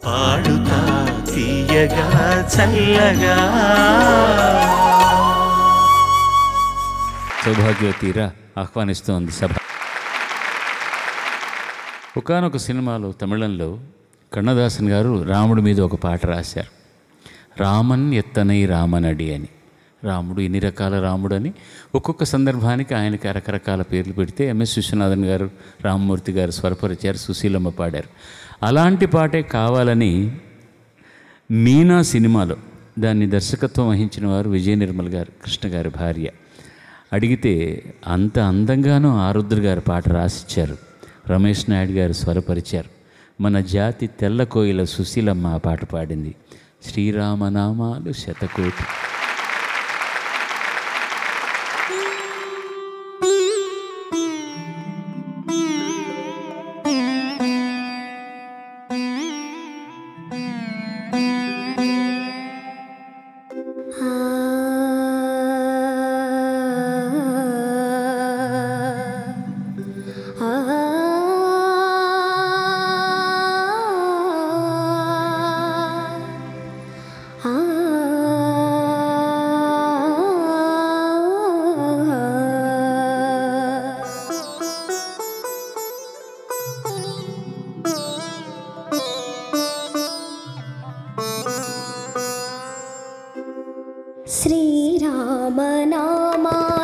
పాడుతా తీయగా చల్లగా సౌభాగ్యవతీరా ఆహ్వానిస్తోంది సభ ఒకానొక సినిమాలో తమిళంలో కన్నదాసన్ గారు రాముడి మీద ఒక పాట రాశారు రామన్ ఎత్తనై రామనడి అని రాముడు ఎన్ని రకాల రాముడు అని ఒక్కొక్క సందర్భానికి ఆయనకి రకరకాల పేర్లు పెడితే ఎంఎస్ విశ్వనాథన్ గారు రామమూర్తి గారు స్వరపరిచారు సుశీలమ్మ పాడారు అలాంటి పాటే కావాలని మీనా సినిమాలో దాన్ని దర్శకత్వం వహించిన వారు విజయ నిర్మల్ గారు కృష్ణ గారి భార్య అడిగితే అంత అందంగానూ ఆరుద్ర గారు పాట రాసిచ్చారు రమేష్ నాయుడు గారు స్వరపరిచారు మన జాతి తెల్ల కోయిల సుశీలమ్మ ఆ పాట పాడింది శ్రీరామనామాలు శతకోటి శ్రీరామనామాలు